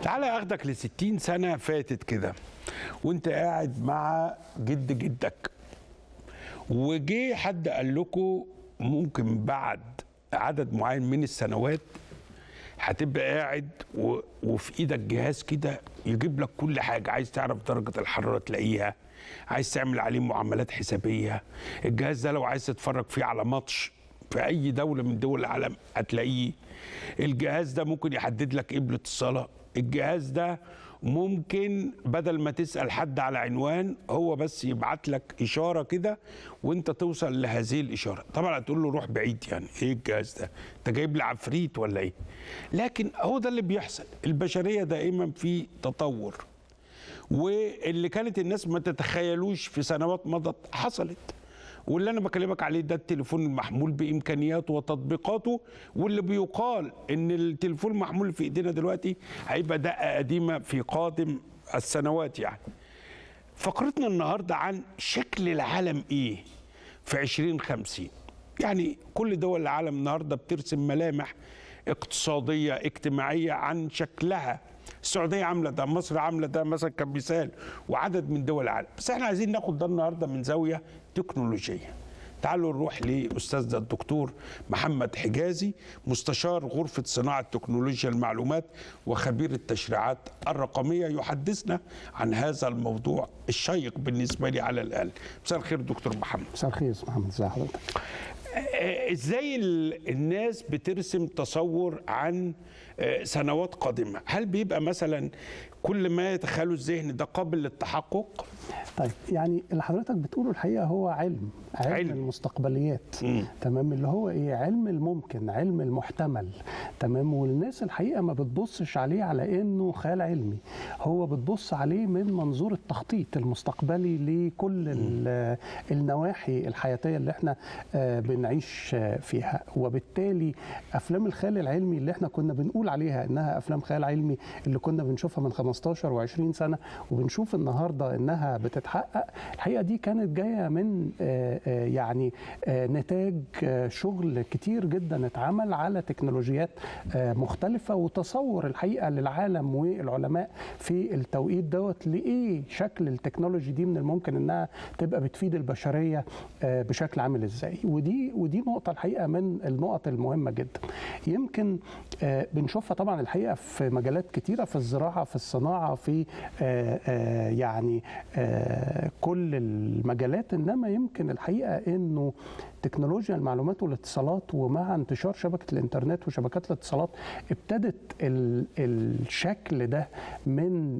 تعالى اخدك ل 60 سنه فاتت كده وانت قاعد مع جد جدك وجه حد قال لكم ممكن بعد عدد معين من السنوات هتبقى قاعد و... وفي ايدك جهاز كده يجيب لك كل حاجه عايز تعرف درجه الحراره تلاقيها عايز تعمل عليه معاملات حسابيه الجهاز ده لو عايز تتفرج فيه على ماتش في اي دوله من دول العالم هتلاقيه الجهاز ده ممكن يحدد لك قبله الصلاه الجهاز ده ممكن بدل ما تسال حد على عنوان هو بس يبعت لك اشاره كده وانت توصل لهذه الاشاره طبعا هتقول له روح بعيد يعني ايه الجهاز ده انت جايب لي عفريت ولا ايه لكن هو ده اللي بيحصل البشريه دائما في تطور واللي كانت الناس ما تتخيلوش في سنوات مضت حصلت واللي انا بكلمك عليه ده التليفون المحمول بامكانياته وتطبيقاته واللي بيقال ان التليفون المحمول في ايدينا دلوقتي هيبقى دقه قديمه في قادم السنوات يعني فقرتنا النهارده عن شكل العالم ايه في 2050 يعني كل دول العالم النهارده بترسم ملامح اقتصاديه اجتماعيه عن شكلها السعوديه عامله ده مصر عامله ده مثلا كمثال وعدد من دول العالم بس احنا عايزين ناخد ده النهارده من زاويه تكنولوجيه تعالوا نروح لاستاذنا الدكتور محمد حجازي مستشار غرفه صناعه تكنولوجيا المعلومات وخبير التشريعات الرقميه يحدثنا عن هذا الموضوع الشيق بالنسبه لي على الاقل مساء الخير دكتور محمد مساء الخير يا محمد ازي حضرتك ازاي الناس بترسم تصور عن سنوات قادمه هل بيبقى مثلا كل ما يتخيله الذهن ده قابل للتحقق طيب يعني اللي حضرتك بتقوله الحقيقه هو علم علم, علم. المستقبليات مم. تمام اللي هو ايه علم الممكن علم المحتمل تمام والناس الحقيقه ما بتبصش عليه على انه خيال علمي هو بتبص عليه من منظور التخطيط المستقبلي لكل النواحي الحياتيه اللي احنا بنعيش فيها وبالتالي افلام الخيال العلمي اللي احنا كنا بنقول عليها انها افلام خيال علمي اللي كنا بنشوفها من 15 و20 سنه وبنشوف النهارده انها بتتحقق الحقيقه دي كانت جايه من يعني نتاج شغل كتير جدا اتعمل على تكنولوجيات مختلفه وتصور الحقيقه للعالم والعلماء في التوقيت دوت لايه شكل التكنولوجي دي من الممكن انها تبقى بتفيد البشريه بشكل عامل ازاي ودي ودي نقطه الحقيقه من النقط المهمه جدا يمكن بنشوفها طبعا الحقيقه في مجالات كتيره في الزراعه في الصناعه في يعني كل المجالات انما يمكن الحقيقه انه تكنولوجيا المعلومات والاتصالات ومع انتشار شبكه الانترنت وشبكات الاتصالات ابتدت الشكل ده من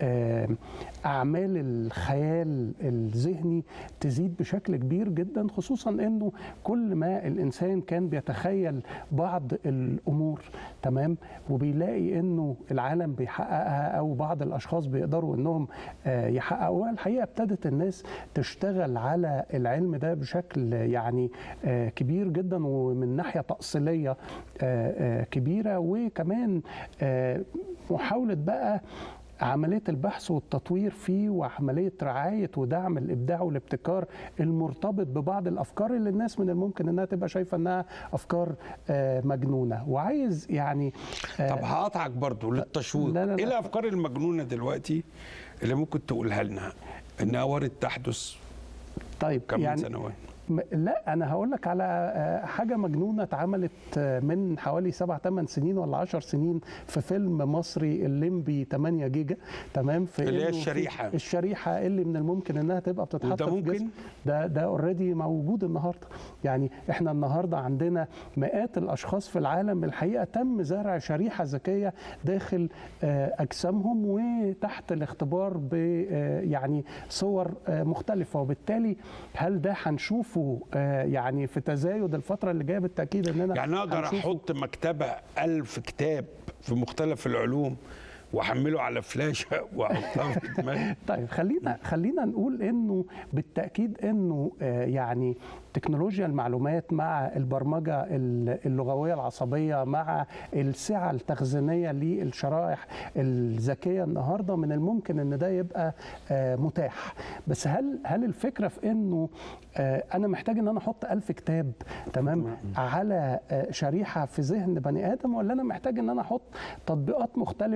اعمال الخيال الذهني تزيد بشكل كبير جدا خصوصا انه كل ما الانسان كان بيتخيل بعض الامور تمام وبيلاقي انه العالم بيحققها او بعض الاشخاص بيقدروا انهم يحققوها الحقيقه ابتدت الناس تشتغل على العلم ده بشكل يعني كبير جدا ومن ناحيه تاصيليه كبيره وكمان محاوله بقى عمليه البحث والتطوير فيه وعمليه رعايه ودعم الابداع والابتكار المرتبط ببعض الافكار اللي الناس من الممكن انها تبقى شايفه انها افكار مجنونه وعايز يعني طب هقطعك برضو للتشويق لا لا لا ايه الافكار المجنونه دلوقتي اللي ممكن تقولها لنا انها وارد تحدث طيب كم يعني سنوات لا انا هقول لك على حاجه مجنونه اتعملت من حوالي 7 8 سنين ولا 10 سنين في فيلم مصري الليمبي 8 جيجا تمام في اللي هي الشريحه الشريحه اللي من الممكن انها تبقى بتتحط ده في ممكن جسم ده ده اوريدي موجود النهارده يعني احنا النهارده عندنا مئات الاشخاص في العالم الحقيقه تم زرع شريحه ذكيه داخل اجسامهم وتحت الاختبار ب يعني صور مختلفه وبالتالي هل ده هنشوف هنشوفه يعني في تزايد الفترة اللي جاية بالتأكيد إننا يعني أقدر أحط مكتبة ألف كتاب في مختلف العلوم واحمله على فلاشه واحطها في دماغي طيب خلينا خلينا نقول انه بالتاكيد انه يعني تكنولوجيا المعلومات مع البرمجه اللغويه العصبيه مع السعه التخزينيه للشرائح الذكيه النهارده من الممكن ان ده يبقى متاح بس هل هل الفكره في انه انا محتاج ان انا احط ألف كتاب تمام على شريحه في ذهن بني ادم ولا انا محتاج ان انا احط تطبيقات مختلفه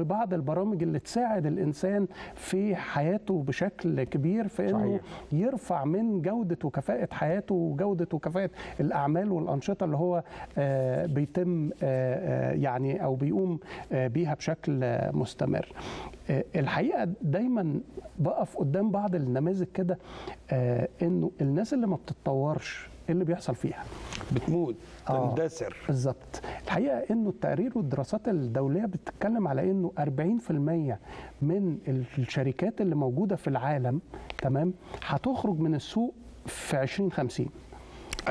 وبعض البرامج اللي تساعد الانسان في حياته بشكل كبير في انه صحيح. يرفع من جوده وكفاءه حياته وجوده وكفاءه الاعمال والانشطه اللي هو آه، بيتم آه، آه، يعني او بيقوم آه، بيها بشكل آه، مستمر. آه، الحقيقه دايما بقف قدام بعض النماذج كده آه، انه الناس اللي ما بتتطورش إيه اللي بيحصل فيها بتموت آه. تندثر بالظبط الحقيقه انه التقارير والدراسات الدوليه بتتكلم على انه 40% من الشركات اللي موجوده في العالم تمام هتخرج من السوق في 2050 40%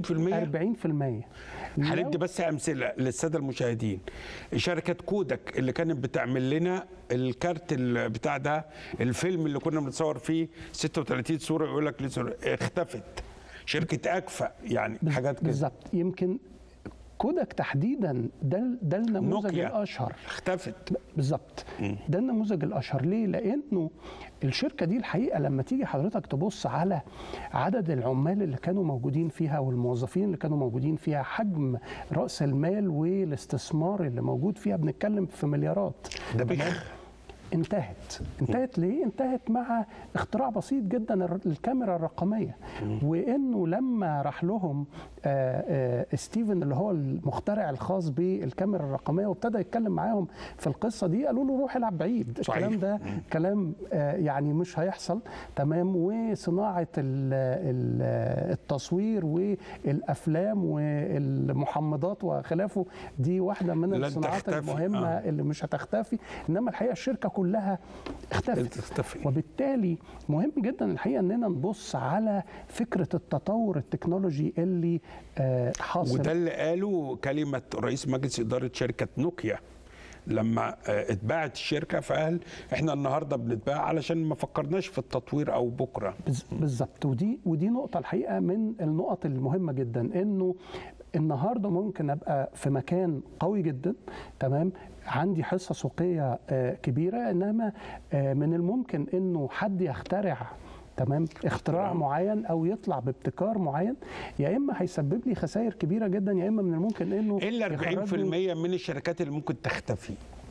40% هندي بس امثله للساده المشاهدين شركه كودك اللي كانت بتعمل لنا الكارت ال- بتاع ده الفيلم اللي كنا بنتصور فيه 36 صوره يقول لك لسه اختفت شركه اكفا يعني حاجات كده بالظبط يمكن كودك تحديدا ده ده النموذج نوكيا. الاشهر اختفت بالظبط ده النموذج الاشهر ليه لانه الشركه دي الحقيقه لما تيجي حضرتك تبص على عدد العمال اللي كانوا موجودين فيها والموظفين اللي كانوا موجودين فيها حجم راس المال والاستثمار اللي موجود فيها بنتكلم في مليارات ده تمام؟ بخ انتهت انتهت ليه انتهت مع اختراع بسيط جدا الر- الكاميرا الرقميه وانه لما راح لهم آه، آه، ستيفن اللي هو المخترع الخاص بالكاميرا الرقميه وابتدى يتكلم معاهم في القصه دي قالوا له روح العب بعيد صحيح. الكلام ده كلام آه، يعني مش هيحصل تمام وصناعه ال- ال- التصوير والافلام والمحمضات وخلافه دي واحده من لن الصناعات تختفي. المهمه آه. اللي مش هتختفي انما الحقيقه الشركه كلها اختفت تختفي وبالتالي مهم جدا الحقيقه اننا نبص على فكره التطور التكنولوجي اللي آه، حاصل وده اللي قاله كلمه رئيس مجلس اداره شركه نوكيا لما آه، اتباعت الشركه فقال احنا النهارده بنتباع علشان ما فكرناش في التطوير او بكره بز- بالظبط ودي ودي نقطة الحقيقة من النقط المهمة جدا انه النهارده ممكن ابقى في مكان قوي جدا تمام عندي حصة سوقية آه، كبيرة انما آه، من الممكن انه حد يخترع تمام اختراع معين او يطلع بابتكار معين يا اما هيسبب لي خسائر كبيره جدا يا اما من الممكن انه الا 40% يخرجني من الشركات اللي ممكن تختفي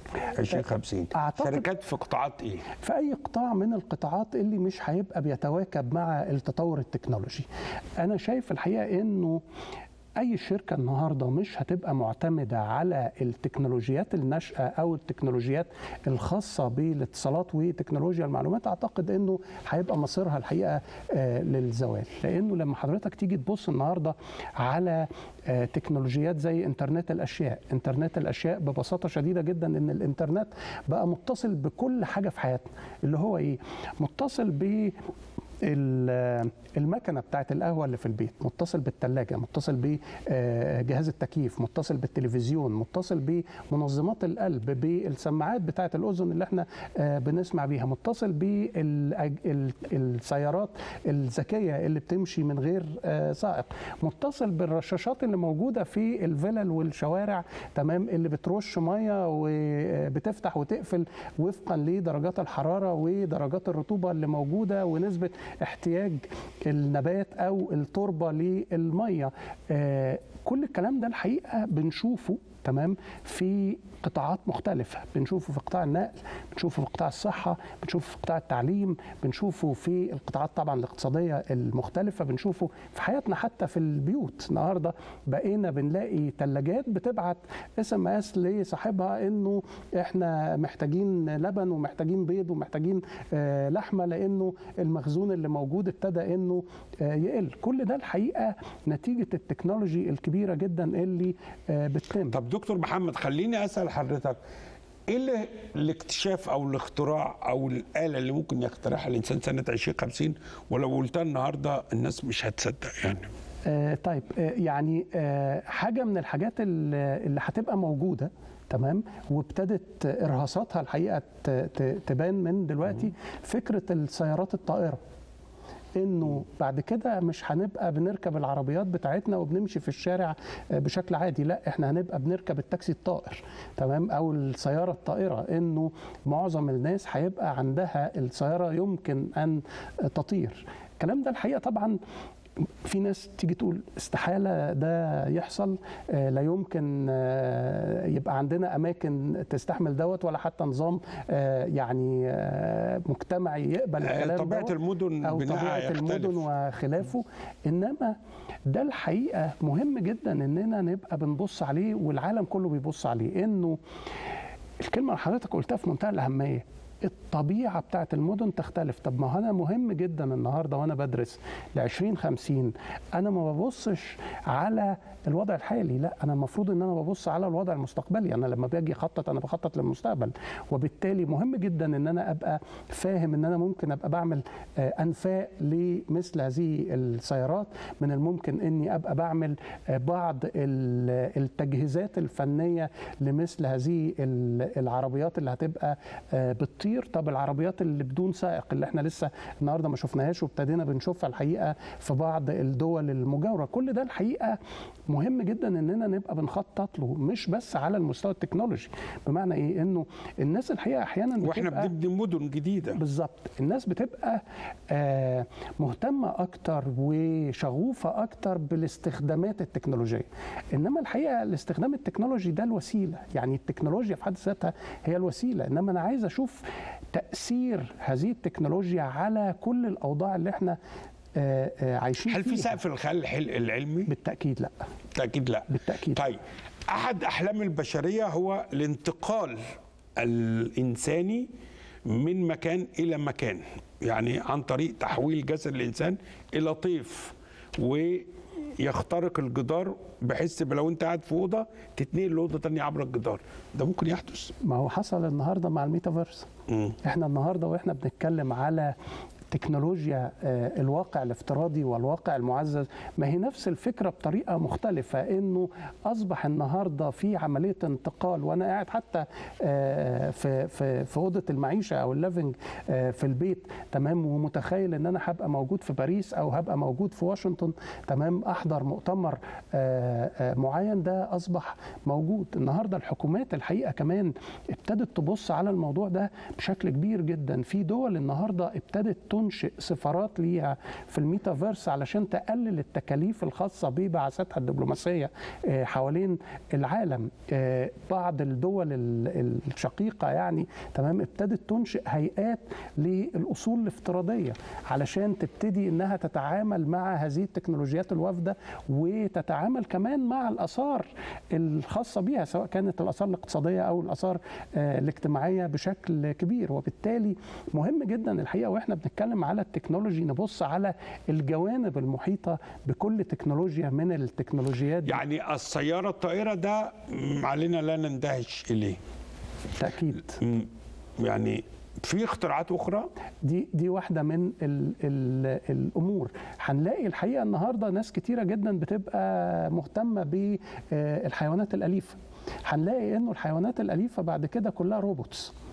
2050 أعتقد- شركات في قطاعات ايه؟ في اي قطاع من القطاعات اللي مش هيبقى بيتواكب مع التطور التكنولوجي انا شايف الحقيقه انه اي شركه النهارده مش هتبقى معتمده على التكنولوجيات الناشئه او التكنولوجيات الخاصه بالاتصالات وتكنولوجيا المعلومات اعتقد انه هيبقى مصيرها الحقيقه آه، للزوال لانه لما حضرتك تيجي تبص النهارده على آه، تكنولوجيات زي انترنت الاشياء انترنت الاشياء ببساطه شديده جدا ان الانترنت بقى متصل بكل حاجه في حياتنا اللي هو ايه متصل ب ال- المكنه بتاعت القهوه اللي في البيت متصل بالثلاجه متصل بجهاز التكييف متصل بالتلفزيون متصل بمنظمات القلب بالسماعات بتاعت الاذن اللي احنا آه، بنسمع بيها متصل بالسيارات الذكيه اللي بتمشي من غير آه، سائق متصل بالرشاشات اللي موجوده في الفلل والشوارع تمام اللي بترش ميه وبتفتح وتقفل وفقا لدرجات الحراره ودرجات الرطوبه اللي موجوده ونسبه احتياج النبات او التربه للميه آه، كل الكلام ده الحقيقه بنشوفه تمام في قطاعات مختلفة بنشوفه في قطاع النقل بنشوفه في قطاع الصحة بنشوفه في قطاع التعليم بنشوفه في القطاعات طبعا الاقتصادية المختلفة بنشوفه في حياتنا حتى في البيوت النهاردة بقينا بنلاقي ثلاجات بتبعت اس ام اس لصاحبها انه احنا محتاجين لبن ومحتاجين بيض ومحتاجين آه، لحمة لانه المخزون اللي موجود ابتدى انه آه، يقل كل ده الحقيقة نتيجة التكنولوجي الكبيرة جدا اللي آه، بتتم طب دكتور محمد خليني اسال حضرتك ايه اللي الاكتشاف او الاختراع او الاله اللي ممكن يخترعها الانسان سنه 2050 ولو قلتها النهارده الناس مش هتصدق يعني آه، طيب آه، يعني آه، حاجه من الحاجات اللي اللي هتبقى موجوده تمام وابتدت ارهاصاتها الحقيقه ت- ت- تبان من دلوقتي فكره السيارات الطائره انه بعد كده مش هنبقى بنركب العربيات بتاعتنا وبنمشي في الشارع آه، بشكل عادي لا احنا هنبقى بنركب التاكسي الطائر تمام او السياره الطائره انه معظم الناس هيبقى عندها السياره يمكن ان تطير الكلام ده الحقيقه طبعا في ناس تيجي تقول استحاله ده يحصل آه، لا يمكن آه، يبقى عندنا اماكن تستحمل دوت ولا حتى نظام آه، يعني آه، مجتمعي يقبل آه، الكلام طبيعه دوت. المدن او بناء طبيعه يختلف. المدن وخلافه انما ده الحقيقه مهم جدا اننا نبقى بنبص عليه والعالم كله بيبص عليه انه الكلمه اللي حضرتك قلتها في منتهى الاهميه الطبيعه بتاعت المدن تختلف طب ما هو انا مهم جدا النهارده وانا بدرس ل 2050 انا ما ببصش على الوضع الحالي لا انا المفروض ان انا ببص على الوضع المستقبلي انا لما باجي اخطط انا بخطط للمستقبل وبالتالي مهم جدا ان انا ابقى فاهم ان انا ممكن ابقى بعمل آه، انفاق لمثل هذه السيارات من الممكن اني ابقى بعمل آه، بعض ال- التجهيزات الفنيه لمثل هذه ال- العربيات اللي هتبقى آه، بتطير طب العربيات اللي بدون سائق اللي احنا لسه النهارده ما شفناهاش وابتدينا بنشوفها الحقيقه في بعض الدول المجاوره كل ده الحقيقه مهم جدا اننا نبقى بنخطط له مش بس على المستوى التكنولوجي بمعنى ايه انه الناس الحقيقه احيانا واحنا بتبقى بنبني مدن جديده بالظبط الناس بتبقى آه، مهتمة أكتر وشغوفة أكتر بالاستخدامات التكنولوجية إنما الحقيقة الاستخدام التكنولوجي ده الوسيلة يعني التكنولوجيا في حد ذاتها هي الوسيلة إنما أنا عايز أشوف تأثير هذه التكنولوجيا على كل الأوضاع اللي إحنا آه، آه، عايشين هل في فيها. سقف الخيال الحل- العلمي؟ بالتأكيد لا بالتاكيد لا بالتأكيد طيب احد احلام البشريه هو الانتقال الانساني من مكان الى مكان يعني عن طريق تحويل جسد الانسان الى طيف ويخترق الجدار بحيث يبقى لو انت قاعد في اوضه تتنقل لاوضه تانية عبر الجدار ده ممكن يحدث ما هو حصل النهارده مع الميتافيرس مم. احنا النهارده واحنا بنتكلم على تكنولوجيا آه، الواقع الافتراضي والواقع المعزز ما هي نفس الفكره بطريقه مختلفه انه اصبح النهارده في عمليه انتقال وانا قاعد حتى آه، في في في اوضه المعيشه او الليفنج آه، في البيت تمام ومتخيل ان انا هبقى موجود في باريس او هبقى موجود في واشنطن تمام احضر مؤتمر آه، آه، معين ده اصبح موجود النهارده الحكومات الحقيقه كمان ابتدت تبص على الموضوع ده بشكل كبير جدا في دول النهارده ابتدت تنشئ سفارات ليها في الميتافيرس علشان تقلل التكاليف الخاصه ببعثاتها الدبلوماسيه آه، حوالين العالم آه، بعض الدول ال- الشقيقه يعني تمام ابتدت تنشئ هيئات للاصول الافتراضيه علشان تبتدي انها تتعامل مع هذه التكنولوجيات الوافده وتتعامل كمان مع الاثار الخاصه بها سواء كانت الاثار الاقتصاديه او الاثار آه، الاجتماعيه بشكل كبير وبالتالي مهم جدا الحقيقه واحنا بنتكلم على التكنولوجي نبص على الجوانب المحيطه بكل تكنولوجيا من التكنولوجيات دي يعني السياره الطائره ده م، علينا لا نندهش اليه بالتاكيد م، يعني في اختراعات اخرى دي دي واحده من ال ال الامور هنلاقي الحقيقه النهارده ناس كتيره جدا بتبقى مهتمه بالحيوانات الاليفه هنلاقي انه الحيوانات الاليفه بعد كده كلها روبوتس